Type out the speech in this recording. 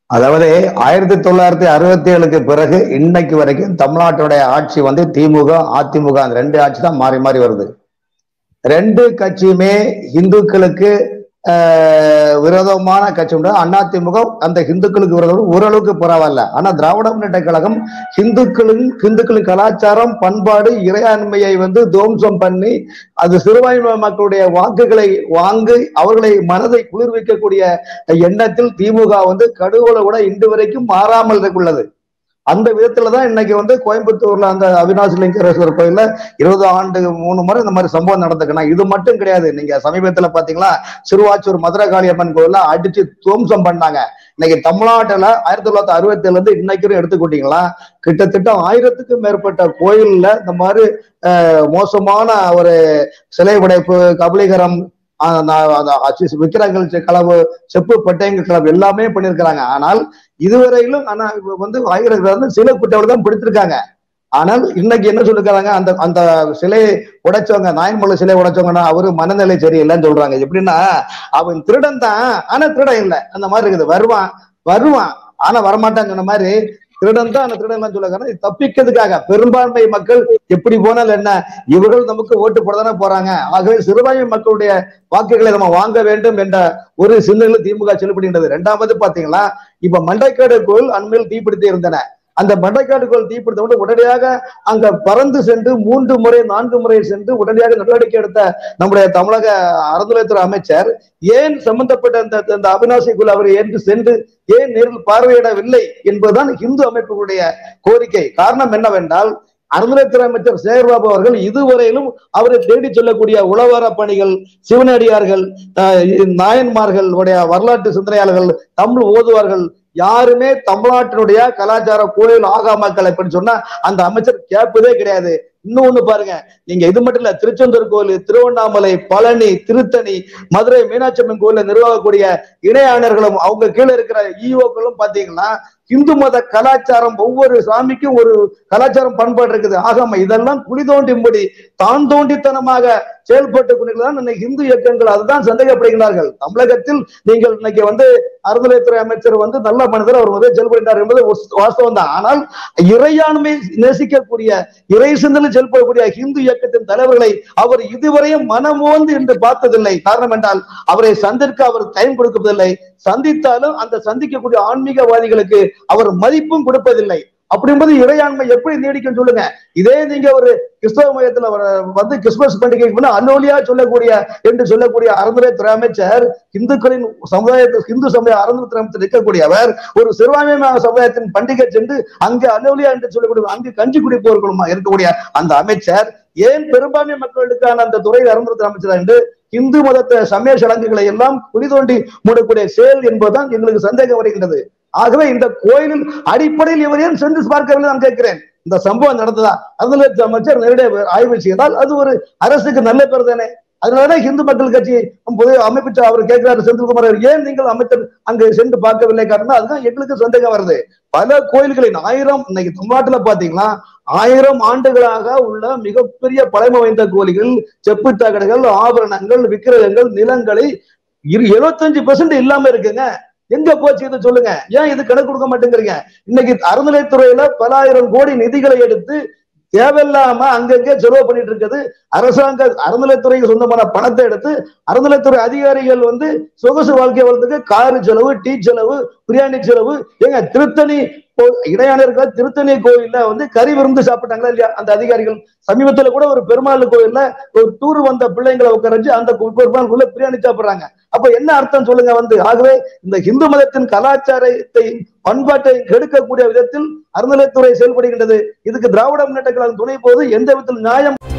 அதாவது ஆயிரத்தி தொள்ளாயிரத்தி அறுபத்தி ஏழுக்கு பிறகு இன்னைக்கு வரைக்கும் தமிழ்நாட்டுடைய ஆட்சி வந்து திமுக அதிமுக அந்த ரெண்டு ஆட்சி தான் மாறி மாறி வருது ரெண்டு கட்சியுமே இந்துக்களுக்கு ஆஹ், விரோதமான கட்சி உண்டு அதிமுக அந்த இந்துக்களுக்கு விரோதம் ஓரளவுக்கு பரவாயில்ல ஆனா திராவிட முன்னேற்ற கழகம் இந்துக்களின் இந்துக்களின் கலாச்சாரம் பண்பாடு இறையாண்மையை வந்து துவம்சம் பண்ணி அது சிறுபான்மை மக்களுடைய வாக்குகளை வாங்கி அவர்களை மனதை குளிர்விக்கக்கூடிய எண்ணத்தில் திமுக வந்து கடுவோல கூட இன்று வரைக்கும் மாறாமல் உள்ளது அந்த விதத்துல தான் இன்னைக்கு வந்து கோயம்புத்தூர்ல அந்த அவினாசி லிங்கேஸ்வரர் கோயில்ல இருபது ஆண்டு மூணு முறை இந்த மாதிரி சம்பவம் நடந்துக்கணும் இது மட்டும் கிடையாது நீங்க சமீபத்துல பாத்தீங்களா சிறுவாச்சூர் மதுரை காளியம்மன் கோயில்ல அடிச்சு துவம்சம் பண்ணாங்க இன்னைக்கு தமிழ்நாட்டுல ஆயிரத்தி தொள்ளாயிரத்தி அறுபத்தி ஏழுல இருந்து இன்னைக்கு வரையும் எடுத்துக்கிட்டீங்களா கிட்டத்தட்ட ஆயிரத்துக்கும் மேற்பட்ட கோயில்ல இந்த மாதிரி அஹ், மோசமான ஒரு சிலை உடைப்பு கபலீகரம் ஆஹ் நான் அந்த அச்சு- விக்கிரகங்கள் செ- களவு செப்பு பட்டயங்கள் களவு எல்லாமே பண்ணியிருக்கிறாங்க ஆனால் இதுவரையிலும் ஆனா இப்ப வந்து ஆயிரத்தி வந்து சில குற்றவாளி தான் பிடித்திருக்காங்க ஆனால் இன்னைக்கு என்ன சொல்லிருக்காங்க அந்த அந்த சிலையை உடைச்சவங்க நாயன்மலை சிலை உடைச்சவங்கன்னா அவரு மனநிலை சரியில்லைன்னு சொல்றாங்க எப்படின்னா அவன் திருடன் தான் ஆனா திருடன் இல்லை அந்த மாதிரி இருக்குது வருவான் வருவான் ஆனா வரமாட்டான்னு சொன்ன மாதிரி திருடன் தான் அந்த திருடன் சொல்லுங்க தப்பிக்கிறதுக்காக பெரும்பான்மை மக்கள் எப்படி போனாலும் என்ன இவர்கள் நமக்கு ஓட்டு போடதானே போறாங்க ஆகவே சிறுபான்மை மக்களுடைய வாக்குகளை நம்ம வாங்க வேண்டும் என்ற ஒரு சிந்தனையில் திமுக செல்லுபடுகின்றது ரெண்டாவது பாத்தீங்களா இப்ப மண்டைக்காடு கோயில் அண்மையில் தீப்பிடித்து இருந்தன அந்த மண்டைக்காடு கோயில் தீப்பிடித்த உடனே உடனடியாக அங்க பறந்து சென்று மூன்று முறை நான்கு முறை சென்று உடனடியாக நடவடிக்கை எடுத்த நம்முடைய தமிழக அறநிலையத்துறை அமைச்சர் ஏன் சம்பந்தப்பட்ட அந்த அந்த அவினாசி குழு அவர் என்று சென்று ஏன் நேரில் பார்வையிடவில்லை என்பதுதான் இந்து அமைப்புகளுடைய கோரிக்கை காரணம் என்னவென்றால் அறநிலையத்துறை அமைச்சர் சேகர்பாபு அவர்கள் இதுவரையிலும் அவரை தேடி சொல்லக்கூடிய உளவார பணிகள் சிவனடியார்கள் ஆஹ் நாயன்மார்கள் உடைய வரலாற்று சிந்தனையாளர்கள் தமிழ் ஓதுவார்கள் யாருமே தமிழ்நாட்டினுடைய கலாச்சார கோயில் ஆகாமக்கள் அப்படின்னு சொன்னா அந்த அமைச்சர் கேட்பதே கிடையாது இன்னொன்னு பாருங்க நீங்க இது மட்டும் இல்ல திருச்செந்தூர் கோயில் திருவண்ணாமலை பழனி திருத்தணி மதுரை மீனாட்சி அம்மன் கோயில நிர்வாகக்கூடிய இணையாளர்களும் அவங்க கீழே இருக்கிற ஈஓக்களும் பாத்தீங்கன்னா இந்து மத கலாச்சாரம் ஒவ்வொரு சாமிக்கும் ஒரு கலாச்சாரம் பண்பாடு இருக்குது ஆகாம இதெல்லாம் குழி தோண்டியும்படி தான் தோண்டித்தனமாக செயல்பட்டு கொண்டிருக்கிறான் இன்னைக்கு இந்து இயக்கங்கள் அதுதான் சந்தேகப்படுகிறார்கள் தமிழகத்தில் நீங்கள் இன்னைக்கு வந்து அறநிலையத்துறை அமைச்சர் வந்து நல்ல மனிதர் அவர் வந்து செயல்படுகிறார் என்பது வஸ்- வாஸ்தவம் தான் ஆனால் இறையாண்மை நேசிக்கக்கூடிய இறை சிந்தனை செயல்படக்கூடிய இந்து இயக்கத்தின் தலைவர்களை அவர் இதுவரையும் மனமோந்து என்று பார்த்ததில்லை காரணம் என்றால் அவரை சந்திக்க அவர் டைம் கொடுப்பதில்லை சந்தித்தாலும் அந்த சந்திக்கக்கூடிய ஆன்மீகவாதிகளுக்கு அவர் மதிப்பும் கொடுப்பதில்லை அப்படிங்கும்போது இறையாண்மை எப்படி நீடிக்கும் சொல்லுங்க இதே நீங்க ஒரு கிறிஸ்தவ மையத்துல வர- வந்து கிறிஸ்துமஸ் பண்டிகைக்கு முன்ன அல்லோலியா சொல்லக்கூடிய என்று சொல்லக்கூடிய அறநிலையத்துறை அமைச்சர் இந்துக்களின் சமுதாயத்தில் இந்து சமய அறநிலையத்துறை அமைச்சர் இருக்கக்கூடியவர் ஒரு சிறுபான்மை சமுதாயத்தின் பண்டிகை சென்று அங்கே அல்லோலியா என்று சொல்லக்கூடிய அங்கு கஞ்சி குடிப்பவர்களுமா இருக்கக்கூடிய அந்த அமைச்சர் ஏன் பெரும்பான்மை மக்களுக்கான அந்த துறை அறநிலையத்துறை அமைச்சர் என்று இந்து மதத்தை சமய சடங்குகளை எல்லாம் குழி தோண்டி மூடக்கூடிய செயல் என்பதுதான் எங்களுக்கு சந்தேகம் வருகின்றது ஆகவே இந்த கோயிலில் அடிப்படையில் இவர் ஏன் சென்று பார்க்கவில்லை நான் கேட்கிறேன் இந்த சம்பவம் நடந்ததா அறநிலையத்துறை அமைச்சர் நேரடியாக ஆய்வு செய்தால் அது ஒரு அரசுக்கு நல்ல பேர் தானே அதனாலதான் இந்து மக்கள் கட்சி பொது அமைப்பு அவர் கேட்கிறாரு செந்தில்குமார் அவர், ஏன் நீங்கள் அமைச்சர் அங்கு சென்று பார்க்கவில்லை காரணம் அதுதான் எங்களுக்கு சந்தேகம் வருது பல கோயில்களின் ஆயிரம் இன்னைக்கு தமிழ்நாட்டுல பாத்தீங்கன்னா ஆயிரம் ஆண்டுகளாக உள்ள மிகப்பெரிய பழமை வாய்ந்த கோயில்கள் செப்பு தகடுகள் ஆபரணங்கள் விக்கிரகங்கள் நிலங்களை இரு எழுபத்தஞ்சு பெர்சன்ட் இல்லாம இருக்குங்க எங்க போச்சு இது சொல்லுங்க ஏன் இது கணக்கு கொடுக்க மாட்டேங்கிறீங்க இன்னைக்கு அறநிலைத்துறையில பல ஆயிரம் கோடி நிதிகளை எடுத்து தேவையில்லாம அங்கங்கே செலவு பண்ணிட்டு இருக்குது அரசாங்க அறநிலைத்துறைக்கு சொந்தமான பணத்தை எடுத்து அறநிலைத்துறை அதிகாரிகள் வந்து சொகுசு வாழ்க்கை வாழ்றதுக்கு காரு செலவு டீ செலவு பிரியாணி செலவு ஏங்க திருத்தணி கோ- இடையாளர்கள் திருத்தணி கோயில்ல வந்து கறி விருந்து சாப்பிட்டாங்களா இல்லையா அந்த அதிகாரிகள் சமீபத்துல கூட ஒரு பெருமாள் கோயில்ல ஒரு டூர் வந்த பிள்ளைங்களை உட்கார வச்சு அந்த கு- பெருமாளுக்குள்ள பிரியாணி சாப்பிடுறாங்க அப்ப என்ன அர்த்தம் சொல்லுங்க வந்து ஆகவே இந்த இந்து மதத்தின் கலாச்சாரத்தை பண்பாட்டை கெடுக்கக்கூடிய விதத்தில் அறநிலைத்துறை செயல்படுகின்றது இதுக்கு திராவிட முன்னேற்ற கழகம் துணை போது எந்த விதத்தில் நியாயம்